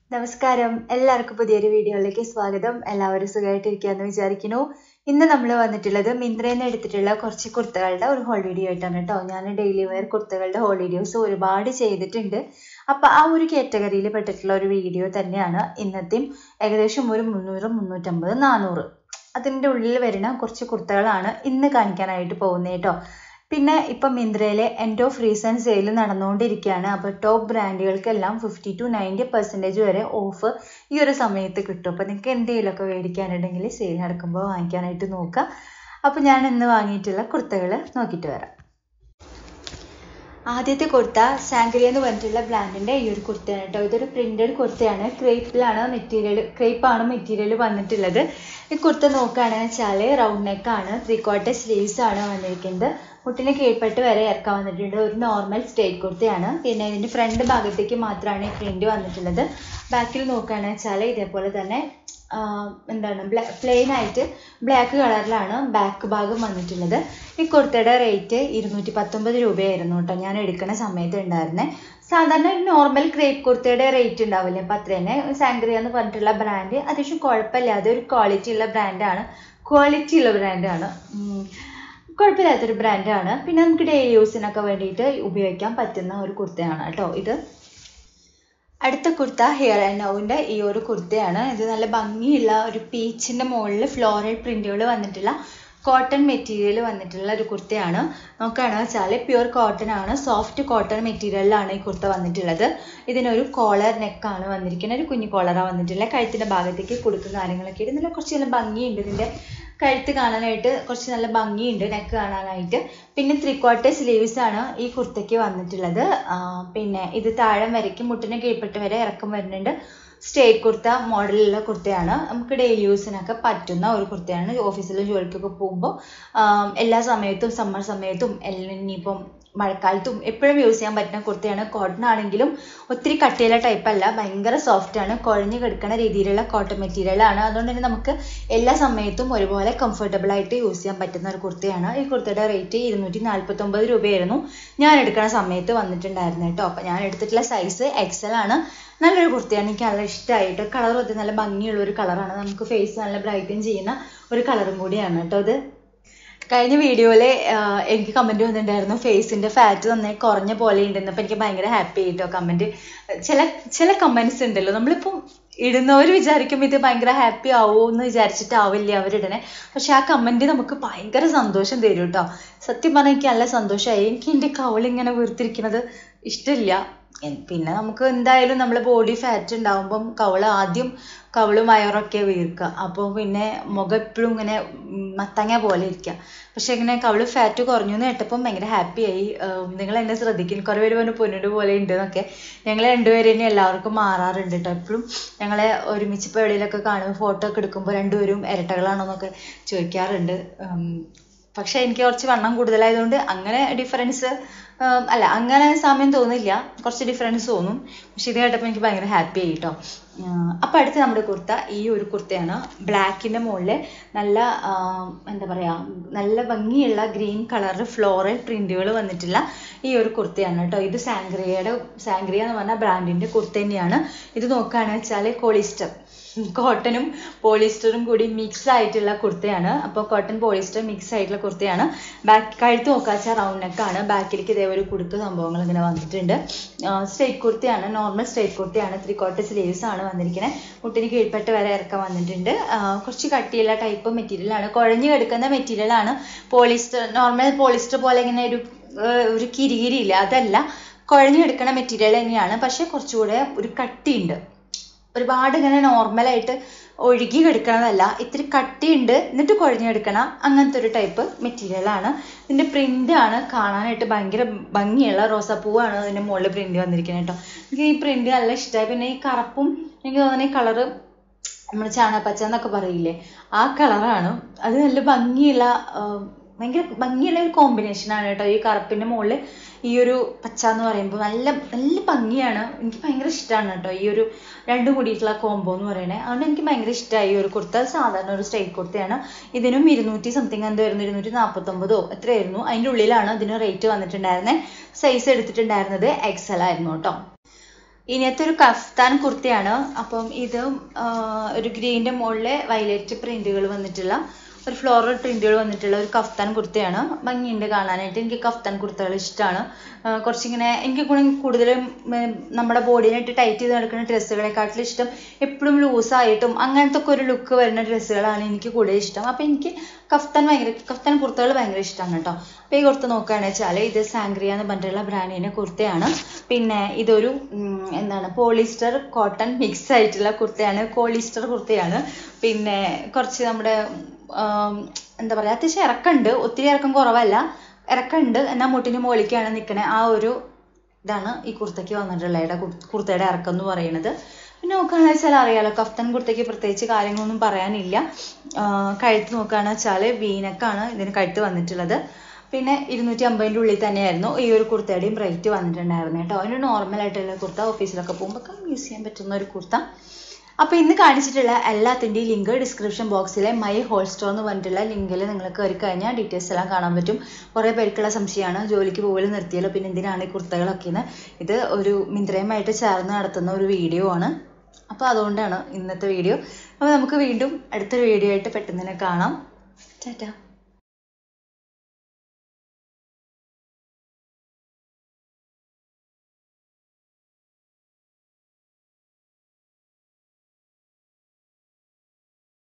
നമസ്കാരം എല്ലാവർക്കും പുതിയൊരു വീഡിയോയിലേക്ക് സ്വാഗതം എല്ലാവരും സുഖമായിട്ടിരിക്കുകയെന്ന് വിചാരിക്കുന്നു ഇന്ന് നമ്മൾ വന്നിട്ടുള്ളത് മിന്ത്രയിൽ നിന്ന് എടുത്തിട്ടുള്ള കുറച്ച് കുർത്തകളുടെ ഒരു ഹോൾ വീഡിയോ ആയിട്ടാണ് കേട്ടോ ഞാൻ ഡെയിലി വെയർ കുർത്തകളുടെ ഹോൾ വീഡിയോസ് ഒരുപാട് ചെയ്തിട്ടുണ്ട് അപ്പോൾ ആ ഒരു കാറ്റഗറിയിൽ പെട്ടിട്ടുള്ള ഒരു വീഡിയോ തന്നെയാണ് ഇന്നത്തെയും ഏകദേശം ഒരു മുന്നൂറ് മുന്നൂറ്റമ്പത് നാനൂറ് അതിൻ്റെ ഉള്ളിൽ വരുന്ന കുറച്ച് കുർത്തകളാണ് ഇന്ന് കാണിക്കാനായിട്ട് പോകുന്നത് കേട്ടോ പിന്നെ ഇപ്പം മിന്ത്രയിലെ എൻഡോ ഫ്രീസ് ആൻഡ് സെയിൽ നടന്നുകൊണ്ടിരിക്കുകയാണ് അപ്പോൾ ടോപ്പ് ബ്രാൻഡുകൾക്കെല്ലാം ഫിഫ്റ്റി ടു നയൻറ്റി പെർസെൻറ്റേജ് വരെ ഓഫ് ഈ ഒരു സമയത്ത് കിട്ടും അപ്പോൾ നിങ്ങൾക്ക് എന്തെങ്കിലുമൊക്കെ മേടിക്കാനുണ്ടെങ്കിൽ സെയിൽ നടക്കുമ്പോൾ വാങ്ങിക്കാനായിട്ട് നോക്കുക അപ്പോൾ ഞാൻ ഇന്ന് വാങ്ങിയിട്ടുള്ള കുർത്തകൾ നോക്കിയിട്ട് വരാം ആദ്യത്തെ കുർത്ത സാങ്ക്രിയ എന്ന് പറഞ്ഞിട്ടുള്ള ബ്രാൻഡിൻ്റെ ഈ ഒരു കുർത്തയാണ് കേട്ടോ ഇതൊരു പ്രിന്റഡ് കുർത്തയാണ് ക്രേപ്പിലാണ് മെറ്റീരിയൽ ക്രേപ്പാണ് മെറ്റീരിയൽ വന്നിട്ടുള്ളത് ഈ കുർത്ത നോക്കുകയാണെന്ന് വെച്ചാൽ റൗണ്ട് നെക്കാണ് ത്രീ ക്വാർട്ടർ സ്ലീവ്സ് ആണ് വന്നിരിക്കുന്നത് മുട്ടിന് കീഴ്പ്പെട്ട് വരെ ഇറക്കാൻ വന്നിട്ടുണ്ട് ഒരു നോർമൽ സ്ട്രേറ്റ് കുർത്തയാണ് പിന്നെ ഇതിൻ്റെ ഫ്രണ്ട് ഭാഗത്തേക്ക് മാത്രമാണ് ഈ പ്രിന്റ് വന്നിട്ടുള്ളത് ബാക്കിൽ നോക്കുകയാണെന്ന് വെച്ചാൽ ഇതേപോലെ തന്നെ എന്താണ് പ്ലെയിൻ ആയിട്ട് ബ്ലാക്ക് കളറിലാണ് ബാക്ക് ഭാഗം വന്നിട്ടുള്ളത് ഈ കുർത്തയുടെ റേറ്റ് ഇരുന്നൂറ്റി പത്തൊമ്പത് രൂപയായിരുന്നു കേട്ടോ ഞാൻ എടുക്കുന്ന സമയത്ത് ഉണ്ടായിരുന്നേ സാധാരണ ഒരു നോർമൽ ക്രേപ്പ് കുർത്തയുടെ റേറ്റ് ഉണ്ടാവില്ലേ അപ്പം അത്ര തന്നെ സാങ്ക്രിയ എന്ന് പറഞ്ഞിട്ടുള്ള ബ്രാൻഡ് അത്യാവശ്യം കുഴപ്പമില്ലാതെ ഒരു ക്വാളിറ്റി ഉള്ള ബ്രാൻഡാണ് ക്വാളിറ്റി ഉള്ള ബ്രാൻഡാണ് കുഴപ്പമില്ലാത്തൊരു ബ്രാൻഡാണ് പിന്നെ നമുക്ക് ഡെയിലി യൂസിനൊക്കെ വേണ്ടിയിട്ട് ഉപയോഗിക്കാൻ പറ്റുന്ന ഒരു കുർത്തയാണ് കേട്ടോ ഇത് അടുത്ത കുർത്ത ഹെയർ ആൻഡ് നൗവിൻ്റെ ഈ ഒരു കുർത്തയാണ് ഇത് നല്ല ഭംഗിയുള്ള ഒരു പീച്ചിൻ്റെ മുകളിൽ ഫ്ലോറൽ പ്രിന്റുകൾ വന്നിട്ടുള്ള കോട്ടൺ മെറ്റീരിയൽ വന്നിട്ടുള്ള ഒരു കുർത്തയാണ് നോക്കുകയാണെന്ന് വെച്ചാൽ പ്യുർ കോട്ടൺ ആണ് സോഫ്റ്റ് കോട്ടൺ മെറ്റീരിയലിലാണ് ഈ കുർത്ത വന്നിട്ടുള്ളത് ഇതിനൊരു കോളർ നെക്കാണ് വന്നിരിക്കുന്നത് ഒരു കുഞ്ഞു കോളറാണ് വന്നിട്ടുള്ളത് കഴുത്തിൻ്റെ ഭാഗത്തേക്ക് കൊടുക്കുന്ന കാര്യങ്ങളൊക്കെ ഇട്ട് നല്ല കുറച്ച് നല്ല ഭംഗിയുണ്ട് ഇതിൻ്റെ കഴുത്ത് കാണാനായിട്ട് കുറച്ച് നല്ല ഭംഗിയുണ്ട് നെക്ക് കാണാനായിട്ട് പിന്നെ ത്രീ ക്വാർട്ടർ സ്ലീവ്സ് ആണ് ഈ കുർത്തയ്ക്ക് വന്നിട്ടുള്ളത് പിന്നെ ഇത് താഴെ വരയ്ക്കും മുട്ടിന് കീഴ്പ്പെട്ട് വരെ ഇറക്കം വരുന്നുണ്ട് സ്ട്രേറ്റ് കുർത്ത മോഡലുള്ള കുർത്തയാണ് നമുക്ക് ഡെയിലി യൂസിനൊക്കെ പറ്റുന്ന ഒരു കുർത്തയാണ് ഓഫീസിലും ജോലിക്കൊക്കെ പോകുമ്പോൾ എല്ലാ സമയത്തും സമ്മർ സമയത്തും ഇനിയിപ്പം മഴക്കാലത്തും എപ്പോഴും യൂസ് ചെയ്യാൻ പറ്റുന്ന കുർത്തയാണ് കോട്ടൺ ആണെങ്കിലും ഒത്തിരി കട്ടിയുള്ള ടൈപ്പ് അല്ല ഭയങ്കര സോഫ്റ്റ് ആണ് കുഴഞ്ഞു കിടക്കുന്ന രീതിയിലുള്ള കോട്ടൺ മെറ്റീരിയൽ ആണ് അതുകൊണ്ട് തന്നെ നമുക്ക് എല്ലാ സമയത്തും ഒരുപോലെ കംഫർട്ടബിൾ ആയിട്ട് യൂസ് ചെയ്യാൻ പറ്റുന്ന ഒരു കുർത്തയാണ് ഈ കുർത്തയുടെ റേറ്റ് ഇരുന്നൂറ്റി നാൽപ്പത്തൊമ്പത് രൂപയായിരുന്നു ഞാൻ എടുക്കുന്ന സമയത്ത് വന്നിട്ടുണ്ടായിരുന്നു കേട്ടോ അപ്പം ഞാൻ എടുത്തിട്ടുള്ള സൈസ് എക്സൽ ആണ് നല്ലൊരു കുർത്തയാണ് എനിക്ക് നല്ല ഇഷ്ടമായിട്ട് കളർ ഒത്തിരി നല്ല ഭംഗിയുള്ള ഒരു കളറാണ് നമുക്ക് ഫേസ് നല്ല ബ്രൈറ്റൻ ചെയ്യുന്ന ഒരു കളറും കൂടിയാണ് കേട്ടോ ഇത് കഴിഞ്ഞ വീഡിയോയിൽ എനിക്ക് കമൻറ്റ് വന്നിട്ടുണ്ടായിരുന്നു ഫേസിൻ്റെ ഫാറ്റ് നന്നായി കുറഞ്ഞ പോലെ ഉണ്ടെന്ന് അപ്പോൾ എനിക്ക് ഭയങ്കര ഹാപ്പി ആയിട്ടോ കമൻറ്റ് ചില ചില കമൻറ്റ്സ് ഉണ്ടല്ലോ നമ്മളിപ്പം ഇടുന്നവർ വിചാരിക്കും ഇത് ഭയങ്കര ഹാപ്പി ആവുമോ എന്ന് വിചാരിച്ചിട്ടാവില്ല അവരിടണേ പക്ഷെ ആ കമൻറ്റ് നമുക്ക് ഭയങ്കര സന്തോഷം തരും കേട്ടോ സത്യം പറഞ്ഞാൽ എനിക്ക് നല്ല സന്തോഷമായി എനിക്ക് എൻ്റെ കവളിങ്ങനെ വീർത്തിരിക്കുന്നത് ഇഷ്ടമില്ല പിന്നെ നമുക്ക് എന്തായാലും നമ്മൾ ബോഡി ഫാറ്റ് ഉണ്ടാവുമ്പം കവള് ആദ്യം കവളും വയറൊക്കെ വീർക്കുക അപ്പോൾ പിന്നെ മുഖം എപ്പോഴും ഇങ്ങനെ മത്തങ്ങ പോലെ ഇരിക്കുക പക്ഷെ ഇങ്ങനെ കവള് ഫാറ്റ് കുറഞ്ഞു എന്ന് കേട്ടപ്പം ഭയങ്കര ഹാപ്പിയായി നിങ്ങൾ എന്നെ ശ്രദ്ധിക്കും കുറേ പേര് പറഞ്ഞു പൊന്നിൻ്റെ പോലെ ഉണ്ട് എന്നൊക്കെ ഞങ്ങൾ രണ്ടുപേരും ഇനി എല്ലാവർക്കും മാറാറുണ്ട് കേട്ടോ എപ്പോഴും ഞങ്ങളെ ഒരുമിച്ച് ഇപ്പോൾ എവിടെയെങ്കിലൊക്കെ കാണുമ്പോൾ ഫോട്ടോ ഒക്കെ എടുക്കുമ്പോൾ രണ്ടുപേരും ഇരട്ടകളാണോ എന്നൊക്കെ ചോദിക്കാറുണ്ട് പക്ഷെ എനിക്ക് കുറച്ച് വണ്ണം കൂടുതലായതുകൊണ്ട് അങ്ങനെ ഡിഫറൻസ് അല്ല അങ്ങനെ സമയം തോന്നില്ല കുറച്ച് ഡിഫറൻസ് തോന്നും പക്ഷെ ഇത് കേട്ടപ്പോൾ എനിക്ക് ഭയങ്കര ഹാപ്പി ആയി കേട്ടോ അപ്പം അടുത്ത് നമ്മുടെ കുർത്ത ഈ ഒരു കുർത്തയാണ് ബ്ലാക്കിൻ്റെ മുകളിൽ നല്ല എന്താ പറയുക നല്ല ഭംഗിയുള്ള ഗ്രീൻ കളർ ഫ്ലോറൽ പ്രിൻറ്റുകൾ വന്നിട്ടുള്ള ഈ ഒരു കുർത്തയാണ് കേട്ടോ ഇത് സാങ്ക്രിയയുടെ സാങ്ക്രിയ എന്ന് പറഞ്ഞ ബ്രാൻഡിൻ്റെ കുർത്ത തന്നെയാണ് ഇത് നോക്കുകയാണെന്ന് വെച്ചാൽ കോളിസ്റ്റർ കോട്ടനും പോളിസ്റ്ററും കൂടി മിക്സ് ആയിട്ടുള്ള കുർത്തയാണ് അപ്പോൾ കോട്ടൺ പോളിസ്റ്റർ മിക്സ് ആയിട്ടുള്ള കുർത്തയാണ് ബാക്ക് കഴുത്ത് നോക്കാച്ച റൗണ്ട് നെക്കാണ് ബാക്കിലേക്ക് ഇതേ ഒരു കുടുക്ക് സംഭവങ്ങൾ ഇങ്ങനെ വന്നിട്ടുണ്ട് സ്ട്രേറ്റ് കുർത്തയാണ് നോർമൽ സ്ട്രേറ്റ് കുർത്തയാണ് ത്രീ ക്വാർട്ടർ സ്ലീവ്സ് ആണ് വന്നിരിക്കുന്നത് മുട്ടിന് കീഴ്പ്പെട്ട് വരെ ഇറക്കാൻ വന്നിട്ടുണ്ട് കുറച്ച് കട്ടിയുള്ള ടൈപ്പ് മെറ്റീരിയലാണ് കുഴഞ്ഞു കിടക്കുന്ന മെറ്റീരിയലാണ് പോളിസ്റ്റർ നോർമൽ പോളിസ്റ്റർ പോലെ ഇങ്ങനെ ഒരു ഒരു കിരികിരി ഇല്ല അതല്ല കുഴഞ്ഞു കിടക്കുന്ന മെറ്റീരിയൽ തന്നെയാണ് പക്ഷെ കുറച്ചുകൂടെ ഒരു കട്ടിയുണ്ട് ഒരുപാട് ഇങ്ങനെ നോർമലായിട്ട് ഒഴുകി കിടക്കണതല്ല ഇത്തിരി കട്ടിയുണ്ട് എന്നിട്ട് കുഴഞ്ഞെടുക്കണ അങ്ങനത്തെ ഒരു ടൈപ്പ് മെറ്റീരിയലാണ് ഇതിൻ്റെ പ്രിൻ്റ് ആണ് കാണാനായിട്ട് ഭയങ്കര ഭംഗിയുള്ള റോസാപ്പൂവാണ് അതിൻ്റെ മുകളിൽ പ്രിൻ്റ് വന്നിരിക്കുന്നത് കേട്ടോ എനിക്ക് ഈ പ്രിൻ്റ് നല്ല ഇഷ്ടമായി പിന്നെ ഈ കറുപ്പും എനിക്ക് തോന്നുന്ന ഈ കളറ് നമ്മൾ ചാണകപ്പച്ച എന്നൊക്കെ പറയില്ലേ ആ കളറാണ് അത് നല്ല ഭംഗിയുള്ള ഭയങ്കര ഭംഗിയുള്ള ഒരു കോമ്പിനേഷനാണ് കേട്ടോ ഈ കറുപ്പിൻ്റെ മുകളിൽ ഈ ഒരു പച്ച എന്ന് പറയുമ്പോൾ നല്ല നല്ല ഭംഗിയാണ് എനിക്ക് ഭയങ്കര ഇഷ്ടമാണ് കേട്ടോ ഈ ഒരു രണ്ടും കൂടിയിട്ടുള്ള കോംബോ എന്ന് പറയണേ അതുകൊണ്ട് എനിക്ക് ഭയങ്കര ഇഷ്ടമായി ഈ ഒരു കുർത്ത സാധാരണ ഒരു സ്ട്രൈറ്റ് കുർത്തയാണ് ഇതിനും ഇരുന്നൂറ്റി സംതിങ് എന്ത് വരുന്നു ഇരുന്നൂറ്റി നാൽപ്പത്തൊമ്പതോ എത്രയായിരുന്നു അതിൻ്റെ ഉള്ളിലാണ് ഇതിന് റേറ്റ് വന്നിട്ടുണ്ടായിരുന്നത് സൈസ് എടുത്തിട്ടുണ്ടായിരുന്നത് എക്സൽ ആയിരുന്നു കേട്ടോ ഇനിയത്തെ ഒരു കഫ്താൻ കുർത്തയാണ് അപ്പം ഇത് ആ, ഒരു ഗ്രീൻ്റെ മുകളിൽ വയലറ്റ് പ്രിന്റുകൾ വന്നിട്ടുള്ള ഒരു ഫ്ലോറൽ പ്രിന്റുകൾ വന്നിട്ടുള്ള ഒരു കഫ്താൻ കുർത്തയാണ് ഭംഗിയുണ്ട് കാണാനായിട്ട് എനിക്ക് കഫ്താൻ കുർത്തകൾ ഇഷ്ടമാണ് കുറച്ചിങ്ങനെ എനിക്ക് കൂടുതൽ കൂടുതലും ഉം, നമ്മുടെ ബോഡീനായിട്ട് ടൈറ്റ് ചെയ്ത് നടക്കുന്ന ഡ്രസ്സുകളെക്കാട്ടിലും ഇഷ്ടം എപ്പോഴും ലൂസായിട്ടും അങ്ങനത്തെ ഒക്കെ ഒരു ലുക്ക് വരുന്ന ഡ്രസ്സുകളാണ് എനിക്ക് കൂടുതൽ ഇഷ്ടം അപ്പം എനിക്ക് കഫ്താൻ ഭയങ്കര കഫ്താൻ കുർത്തകൾ ഭയങ്കര ഇഷ്ടമാണ് കേട്ടോ അപ്പോൾ ഈ കുർത്ത നോക്കുകയാണെന്ന് വെച്ചാൽ ഇത് സാങ്ക്രിയ എന്ന് പറഞ്ഞിട്ടുള്ള ബ്രാൻഡിൻ്റെ കുർത്തയാണ് പിന്നെ ഇതൊരു ഉം, എന്താണ് പോളിസ്റ്റർ കോട്ടൺ മിക്സ് ആയിട്ടുള്ള കുർത്തയാണ് പോളിസ്റ്റർ കുർത്തയാണ് പിന്നെ കുറച്ച് നമ്മുടെ ആം, എന്താ പറയുക അത്യാവശ്യം ഇറക്കമുണ്ട് ഒത്തിരി ഇറക്കം കുറവല്ല ഇറക്കമുണ്ട് എന്നാൽ മുട്ടിന് മുകളിലേക്കാണ് നിൽക്കണേ ആ ഒരു ഇതാണ് ഈ കുർത്തയ്ക്ക് വന്നിട്ടുള്ള കുർത്തയുടെ ഇറക്കം എന്ന് പറയുന്നത് പിന്നെ നോക്കുകയാണെന്ന് വെച്ചാൽ അറിയാലോ കഫ്താൻ കുർത്തയ്ക്ക് പ്രത്യേകിച്ച് കാര്യങ്ങളൊന്നും പറയാനില്ല ആ, കഴുത്ത് നോക്കുകയാണെന്ന് വെച്ചാൽ വീനക്കാണ് ഇതിന് കഴുത്ത് വന്നിട്ടുള്ളത് പിന്നെ ഇരുന്നൂറ്റി അമ്പതിൻ്റെ ഉള്ളിൽ തന്നെയായിരുന്നു ഈ ഒരു കുർത്തയുടെയും റേറ്റ് വന്നിട്ടുണ്ടായിരുന്നു കേട്ടോ ഒരു നോർമൽ ആയിട്ടുള്ള കുർത്ത ഓഫീസിലൊക്കെ പോകുമ്പോൾ യൂസ് ചെയ്യാൻ പറ്റുന്ന ഒരു കുർത്ത അപ്പോൾ ഇന്ന് കാണിച്ചിട്ടുള്ള എല്ലാത്തിൻ്റെയും ലിങ്ക് ഡിസ്ക്രിപ്ഷൻ ബോക്സിലെ മൈ ഹോൾ സ്റ്റോർ എന്ന് പറഞ്ഞിട്ടുള്ള ലിങ്കിൽ നിങ്ങൾ കയറി കഴിഞ്ഞാൽ ഡീറ്റെയിൽസ് എല്ലാം കാണാൻ പറ്റും കുറേ പേർക്കുള്ള സംശയമാണ് ജോലിക്ക് പോകലും നിർത്തിയല്ലോ പിന്നെ എന്തിനാണ് ഈ കുർത്തകളൊക്കെ എന്ന് ഇത് ഒരു മിന്ത്രയുമായിട്ട് ചേർന്ന് നടത്തുന്ന ഒരു വീഡിയോ ആണ് അപ്പോൾ അതുകൊണ്ടാണ് ഇന്നത്തെ വീഡിയോ അപ്പോൾ നമുക്ക് വീണ്ടും അടുത്തൊരു വീഡിയോ ആയിട്ട് പെട്ടെന്ന് തന്നെ കാണാം ടാറ്റാ